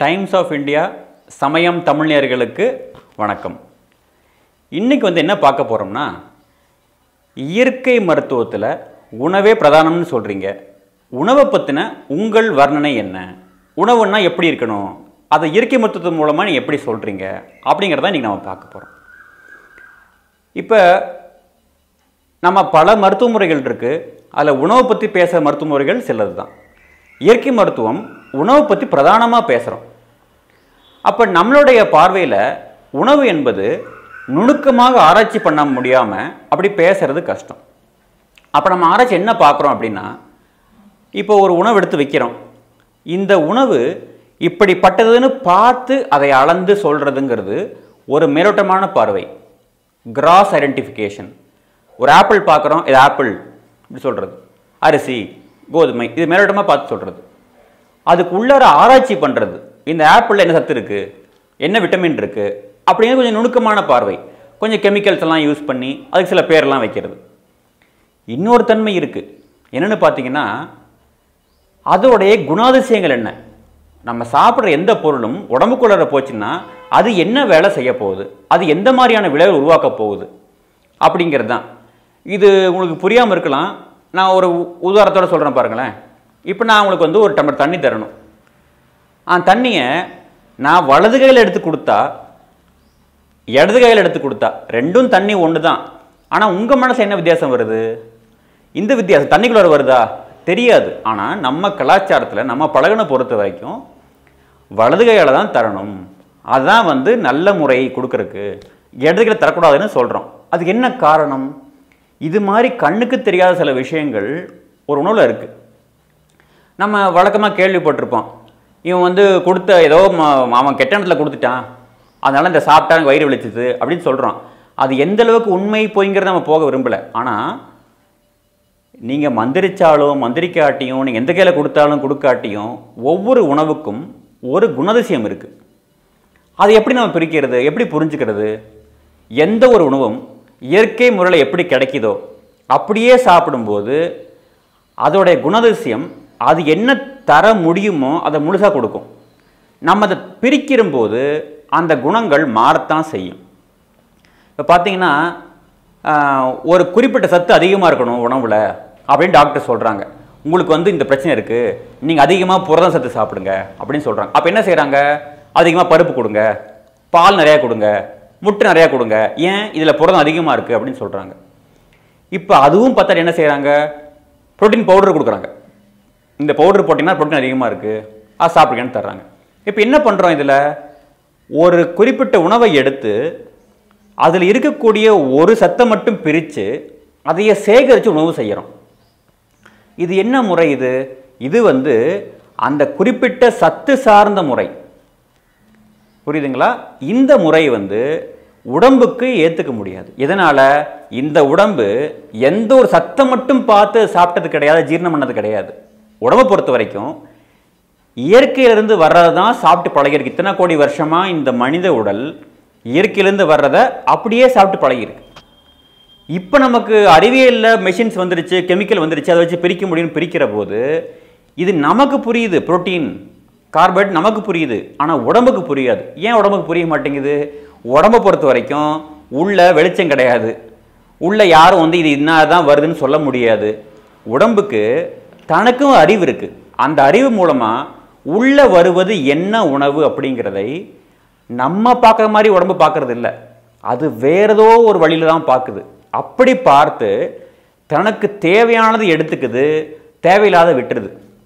times of India சமயம் தமிழ்நேயர்களுக்கு வணக்கம் இன்னைக்கு வந்து என்ன பார்க்க போகிறோம்னா இயற்கை மருத்துவத்தில் உணவே பிரதானம்னு சொல்கிறீங்க உணவை பற்றின உங்கள் வர்ணனை என்ன உணவுன்னா எப்படி இருக்கணும் அதை இயற்கை மருத்துவத்தின் மூலமாக நீங்கள் எப்படி சொல்கிறீங்க அப்படிங்கிறத இன்றைக்கி நம்ம பார்க்க போகிறோம் இப்போ நம்ம பல மருத்துவ முறைகள் இருக்குது அதில் உணவை பற்றி பேசுகிற மருத்துவ முறைகள் சிலது தான் இயற்கை மருத்துவம் உணவை பற்றி பிரதானமாக பேசுகிறோம் அப்போ நம்மளுடைய பார்வையில் உணவு என்பது நுணுக்கமாக ஆராய்ச்சி பண்ண முடியாமல் அப்படி பேசுறது கஷ்டம் அப்போ நம்ம ஆராய்ச்சி என்ன பார்க்குறோம் அப்படின்னா இப்போ ஒரு உணவு எடுத்து வைக்கிறோம் இந்த உணவு இப்படிப்பட்டதுன்னு பார்த்து அதை அளந்து சொல்கிறதுங்கிறது ஒரு மேலோட்டமான பார்வை கிராஸ் ஐடென்டிஃபிகேஷன் ஒரு ஆப்பிள் பார்க்குறோம் இது ஆப்பிள் இப்படி சொல்கிறது அரிசி கோதுமை இது மேலோட்டமாக பார்த்து சொல்கிறது அதுக்கு உள்ளார ஆராய்ச்சி பண்ணுறது இந்த ஆப்பிளில் என்ன சத்து இருக்குது என்ன விட்டமின் இருக்குது அப்படின்னு கொஞ்சம் நுணுக்கமான பார்வை கொஞ்சம் கெமிக்கல்ஸ் எல்லாம் யூஸ் பண்ணி அதுக்கு சில பேரெல்லாம் வைக்கிறது இன்னொரு தன்மை இருக்குது என்னென்னு பார்த்தீங்கன்னா அதோடைய குணாதிசயங்கள் என்ன நம்ம சாப்பிட்ற எந்த பொருளும் உடம்புக்குள்ளார போச்சுன்னா அது என்ன வேலை செய்ய போகுது அது எந்த மாதிரியான விளைவு உருவாக்க போகுது அப்படிங்கிறது தான் இது உங்களுக்கு புரியாமல் இருக்கலாம் நான் ஒரு உ- உதாரணத்தோட சொல்கிறேன் பாருங்களேன் இப்போ நான் உங்களுக்கு வந்து ஒரு டம்ளர் தண்ணி தரணும் அந்த தண்ணியை நான் வலது கையில் எடுத்து கொடுத்தா இடது கையில் எடுத்து கொடுத்தா ரெண்டும் தண்ணி ஒன்று தான் ஆனால் உங்கள் மனசு என்ன வித்தியாசம் வருது இந்த வித்தியாசம் தண்ணிக்குள்ளார வருதா தெரியாது ஆனால் நம்ம கலாச்சாரத்தில் நம்ம பழகின பொறுத்த வரைக்கும் வலது கையால் தான் தரணும் அதுதான் வந்து நல்ல முறை கொடுக்கறக்கு இடது கையில் தரக்கூடாதுன்னு சொல்கிறோம் அதுக்கு என்ன காரணம் இது மாதிரி கண்ணுக்கு தெரியாத சில விஷயங்கள் ஒரு உணவில் இருக்குது நம்ம வழக்கமாக கேள்விப்பட்டிருப்போம் இவன் வந்து கொடுத்த ஏதோ ம- அவன் கெட்ட இடத்துல கொடுத்துட்டான் அதனால இந்த சாப்பிட்டா எனக்கு வயிறு வலிச்சுது அப்படின்னு சொல்கிறோம் அது எந்த அளவுக்கு உண்மை பொய்ங்கிறத நம்ம போக விரும்பலை ஆனால் நீங்கள் மந்திரிச்சாலும் மந்திரிக்காட்டியும் நீங்கள் எந்த கையில் கொடுத்தாலும் கொடுக்காட்டியும் ஒவ்வொரு உணவுக்கும் ஒரு குணதிசயம் இருக்குது அது எப்படி நம்ம பிரிக்கிறது எப்படி புரிஞ்சுக்கிறது எந்த ஒரு உணவும் இயற்கை முறையில் எப்படி கிடைக்குதோ அப்படியே சாப்பிடும்போது அதோடைய குணதிசயம் அது என்ன தர முடியுமோ அதை முழுசாக கொடுக்கும் நம்ம அதை பிரிக்கிறம்போது அந்த குணங்கள் மாறத்தான் செய்யும் இப்போ பார்த்தீங்கன்னா ஆஹ், ஒரு குறிப்பிட்ட சத்து அதிகமாக இருக்கணும் உணவில் அப்படின்னு டாக்டர் சொல்கிறாங்க உங்களுக்கு வந்து இந்த பிரச்சனை இருக்குது நீங்கள் அதிகமாக புரத சத்து சாப்பிடுங்க அப்படின்னு சொல்கிறாங்க அப்போ என்ன செய்கிறாங்க அதிகமாக பருப்பு கொடுங்க பால் நிறையா கொடுங்க முட்டை நிறையா கொடுங்க ஏன் இதில் புரதம் அதிகமாக இருக்குது அப்படின்னு சொல்கிறாங்க இப்போ அதுவும் பார்த்தா என்ன செய்கிறாங்க புரோட்டீன் பவுடர் கொடுக்குறாங்க இந்த பவுடர் போட்டிங்கன்னா புரோட்டீன் அதிகமாக இருக்குது அது சாப்பிடுங்கன்னு தர்றாங்க இப்போ என்ன பண்ணுறோம் இதில் ஒரு குறிப்பிட்ட உணவை எடுத்து அதில் இருக்கக்கூடிய ஒரு சத்தை மட்டும் பிரித்து அதையே சேகரித்து உணவு செய்கிறோம் இது என்ன முறை இது இது வந்து அந்த குறிப்பிட்ட சத்து சார்ந்த முறை புரியுதுங்களா இந்த முறை வந்து உடம்புக்கு ஏற்றுக்க முடியாது இதனால் இந்த உடம்பு எந்த ஒரு சத்தம் மட்டும் பார்த்து சாப்பிட்டது கிடையாது ஜீரணம் பண்ணது கிடையாது உடம்பை பொறுத்த வரைக்கும் இயற்கையிலிருந்து வர்றது தான் சாப்பிட்டு பழகிருக்கு இத்தனை கோடி வருஷமாக இந்த மனித உடல் இயற்கையிலேருந்து வர்றதை அப்படியே சாப்பிட்டு பழகிருக்கு இப்போ நமக்கு அறிவியலில் மெஷின்ஸ் வந்துருச்சு கெமிக்கல் வந்துருச்சு அதை வச்சு பிரிக்க முடியும்னு பிரிக்கிற போது இது நமக்கு புரியுது புரோட்டீன் கார்போஹைட்ரேட் நமக்கு புரியுது ஆனால் உடம்புக்கு புரியாது ஏன் உடம்புக்கு புரிய மாட்டேங்குது உடம்பை பொறுத்த வரைக்கும் உள்ள வெளிச்சம் கிடையாது உள்ள யாரும் வந்து இது இன்னாதான் வருதுன்னு சொல்ல முடியாது உடம்புக்கு தனக்கும் அறிவு இருக்கு அந்த அறிவு மூலமா உள்ள வருவது என்ன உணவு அப்படிங்கிறதை நம்ம பார்க்குற மாதிரி உடம்பு பார்க்கறது இல்லை அது வேறதோ ஒரு வழியில தான் பார்க்குது அப்படி பார்த்து தனக்கு தேவையானது எடுத்துக்குது தேவையில்லாத விட்டுருது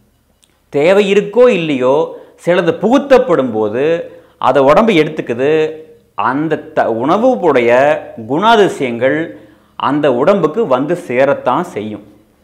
தேவை இருக்கோ இல்லையோ சிலது புகுத்தப்படும் போது அதை உடம்பு எடுத்துக்குது அந்த த உணவுடைய குணாதிசயங்கள் அந்த உடம்புக்கு வந்து சேரத்தான் செய்யும்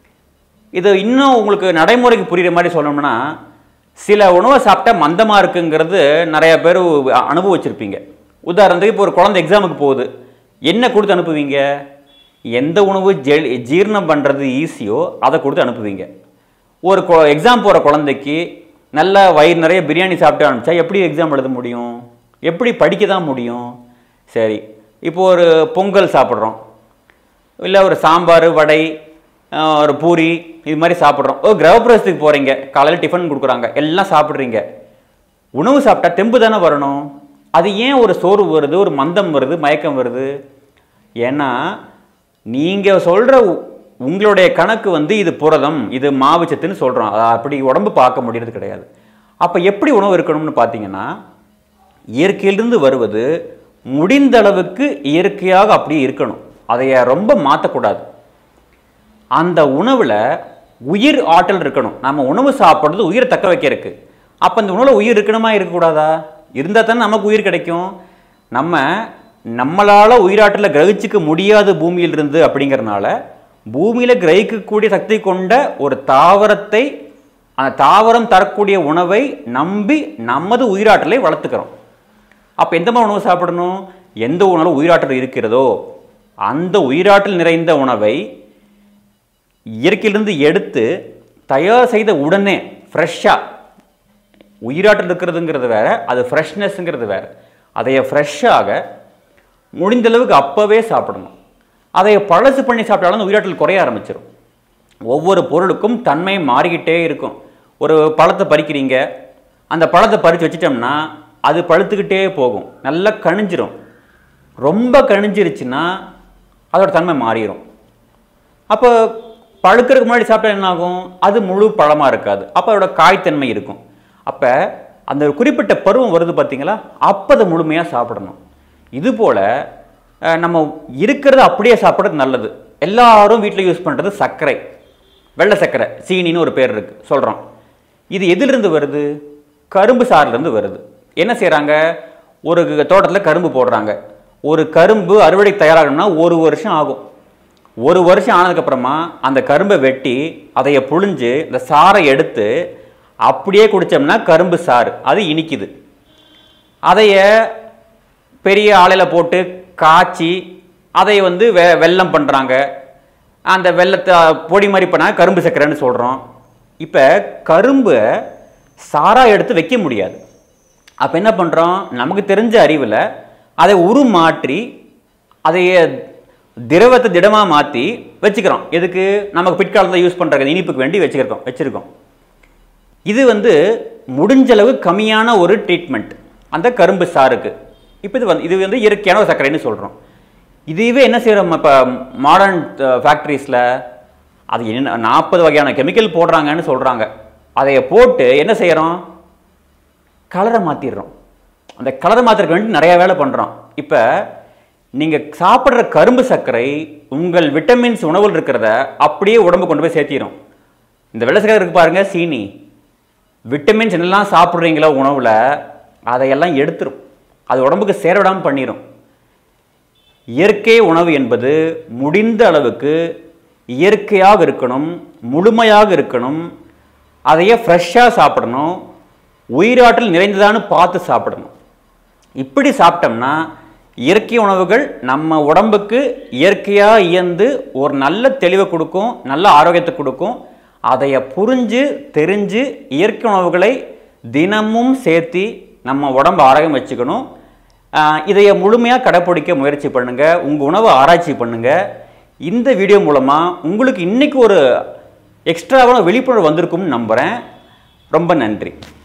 இது இன்னும் உங்களுக்கு நடைமுறைக்கு புரியுற மாதிரி சொல்லணும்னா சில உணவை சாப்பிட்டா மந்தமாக இருக்குங்கிறது நிறைய பேர் அனுபவிச்சிருப்பீங்க உதாரணத்துக்கு இப்போ ஒரு குழந்தை எக்ஸாமுக்கு போகுது என்ன கொடுத்து அனுப்புவீங்க எந்த உணவு ஜெ ஜீரணம் பண்ணுறது ஈஸியோ அதை கொடுத்து அனுப்புவீங்க ஒரு எக்ஸாம் போகிற குழந்தைக்கு நல்ல வயிறு நிறைய பிரியாணி சாப்பிட்டு அனுப்பிச்சா எப்படி எக்ஸாம் எழுத முடியும் எப்படி படிக்க தான் முடியும் சரி இப்போ ஒரு பொங்கல் சாப்பிட்றோம் இல்லை ஒரு சாம்பார் வடை அஹ், ஒரு பூரி இது மாதிரி சாப்பிட்றோம் ஓ கிரகப்பிரவேசத்துக்கு போகிறீங்க காலையில் டிஃபன் கொடுக்குறாங்க எல்லாம் சாப்பிட்றீங்க உணவு சாப்பிட்டா தெம்பு தானே வரணும் அது ஏன் ஒரு சோர்வு வருது ஒரு மந்தம் வருது மயக்கம் வருது ஏன்னா நீங்கள் சொல்கிற உங்களுடைய கணக்கு வந்து இது புரதம் இது மாவுச்சத்துன்னு சொல்கிறோம் அது அப்படி உடம்பு பார்க்க முடியறது கிடையாது அப்போ எப்படி உணவு இருக்கணும்னு பார்த்தீங்கன்னா இயற்கையிலிருந்து வருவது முடிந்த அளவுக்கு இயற்கையாக அப்படியே இருக்கணும் அதைய ரொம்ப மாற்றக்கூடாது அந்த உணவில் உயிர் ஆற்றல் இருக்கணும் நம்ம உணவு சாப்பிட்றது உயிரை தக்க வைக்க இருக்கு அப்போ அந்த உணவில் உயிர் இருக்கணுமா இருக்கக்கூடாதா இருந்தால் தானே நமக்கு உயிர் கிடைக்கும் நம்ம நம்மளால் உயிராற்றலை கிரகிச்சிக்க முடியாத பூமியில் இருந்து அப்படிங்கிறனால பூமியில் கிரகிக்கக்கூடிய சக்தி கொண்ட ஒரு தாவரத்தை அந்த தாவரம் தரக்கூடிய உணவை நம்பி நமது உயிராற்றலை வளர்த்துக்கிறோம் அப்போ எந்த மாதிரி உணவு சாப்பிடணும் எந்த உணவு உயிராற்றல் இருக்கிறதோ அந்த உயிராற்றல் நிறைந்த உணவை இயற்கையிலிருந்து எடுத்து தயார் செய்த உடனே ஃப்ரெஷ்ஷாக உயிராற்றல் இருக்கிறதுங்கிறது வேற அது ஃப்ரெஷ்னஸ்ங்கிறது வேற அதைய ஃப்ரெஷ்ஷாக முடிந்த அளவுக்கு அப்போவே சாப்பிடணும் அதை பழசு பண்ணி சாப்பிட்டாலும் அந்த உயிராற்றல் குறைய ஆரம்பிச்சிடும் ஒவ்வொரு பொருளுக்கும் தன்மை மாறிக்கிட்டே இருக்கும் ஒரு பழத்தை பறிக்கிறீங்க அந்த பழத்தை பறித்து வச்சிட்டோம்னா அது பழுத்துக்கிட்டே போகும் நல்லா கணிஞ்சிரும் ரொம்ப கணிஞ்சிருச்சுன்னா அதோட தன்மை மாறிடும் அப்போ பழுக்கிறதுக்கு முன்னாடி சாப்பிட்டா என்ன ஆகும் அது முழு பழமாக இருக்காது அப்போ அதோட காய்த்தன்மை இருக்கும் அப்போ அந்த ஒரு குறிப்பிட்ட பருவம் வருது பார்த்தீங்களா அப்போ அதை முழுமையாக சாப்பிடணும் இது போல் அஹ், நம்ம இருக்கிறத அப்படியே சாப்பிட்றது நல்லது எல்லாரும் வீட்டில் யூஸ் பண்ணுறது சர்க்கரை வெள்ளை சர்க்கரை சீனின்னு ஒரு பேர் இருக்கு சொல்கிறோம் இது எதிலிருந்து வருது கரும்பு சாறிலிருந்து வருது என்ன செய்கிறாங்க ஒரு தோட்டத்தில் கரும்பு போடுறாங்க ஒரு கரும்பு அறுவடை தயாராகணும்னா ஒரு வருஷம் ஆகும் ஒரு வருஷம் ஆனதுக்கப்புறமா அந்த கரும்பை வெட்டி அதைய புழிஞ்சு இந்த சாறை எடுத்து அப்படியே குடித்தோம்னா கரும்பு சாறு அது இனிக்குது அதைய பெரிய ஆலையில் போட்டு காய்ச்சி அதை வந்து வெ வெல்லம் பண்ணுறாங்க அந்த வெள்ளத்தை பொடி மாதிரி பண்ணால் கரும்பு சக்கரைன்னு சொல்கிறோம் இப்போ கரும்பை சாரா எடுத்து வைக்க முடியாது அப்போ என்ன பண்ணுறோம் நமக்கு தெரிஞ்ச அறிவில் அதை உருமாற்றி அதைய திரவத்தை திடமாக மாற்றி வச்சுக்கிறோம் எதுக்கு நமக்கு பிற்காலத்தில் யூஸ் பண்ணுறது இனிப்புக்கு வேண்டி வச்சுருக்கோம் வச்சுருக்கோம் இது வந்து முடிஞ்ச அளவு கம்மியான ஒரு ட்ரீட்மெண்ட் அந்த கரும்பு சாருக்கு இப்போ இது வந்து இது வந்து இயற்கையான ஒரு சர்க்கரைன்னு சொல்கிறோம் இதுவே என்ன செய்கிறோம் இப்போ மாடர்ன் ஃபேக்ட்ரிஸில் அது என்ன நாற்பது வகையான கெமிக்கல் போடுறாங்கன்னு சொல்கிறாங்க அதை போட்டு என்ன செய்கிறோம் கலரை மாற்றிடுறோம் அந்த கலரை மாற்றுறதுக்கு வேண்டி நிறைய வேலை பண்ணுறோம் இப்போ நீங்கள் சாப்பிட்ற கரும்பு சர்க்கரை உங்கள் விட்டமின்ஸ் உணவில் இருக்கிறத அப்படியே உடம்பு கொண்டு போய் சேர்த்திடும் இந்த வெள்ளை சர்க்கரை இருக்கு பாருங்க சீனி விட்டமின்ஸ் என்னெல்லாம் சாப்பிட்றீங்களோ உணவில் அதையெல்லாம் எடுத்துரும் அது உடம்புக்கு சேர விடாமல் பண்ணிடும் இயற்கை உணவு என்பது முடிந்த அளவுக்கு இயற்கையாக இருக்கணும் முழுமையாக இருக்கணும் அதையே ஃப்ரெஷ்ஷாக சாப்பிடணும் உயிராற்றல் நிறைந்ததான்னு பார்த்து சாப்பிடணும் இப்படி சாப்பிட்டோம்னா இயற்கை உணவுகள் நம்ம உடம்புக்கு இயற்கையாக இயந்து ஒரு நல்ல தெளிவை கொடுக்கும் நல்ல ஆரோக்கியத்தை கொடுக்கும் அதைய புரிஞ்சு தெரிஞ்சு இயற்கை உணவுகளை தினமும் சேர்த்தி நம்ம உடம்பு ஆரோக்கியம் வச்சுக்கணும் ஆஹ் இதைய முழுமையாக கடைப்பிடிக்க முயற்சி பண்ணுங்க உங்கள் உணவை ஆராய்ச்சி பண்ணுங்க இந்த வீடியோ மூலமாக உங்களுக்கு இன்னைக்கு ஒரு எக்ஸ்ட்ராவான விழிப்புணர்வு வந்திருக்கும்னு நம்புகிறேன் ரொம்ப நன்றி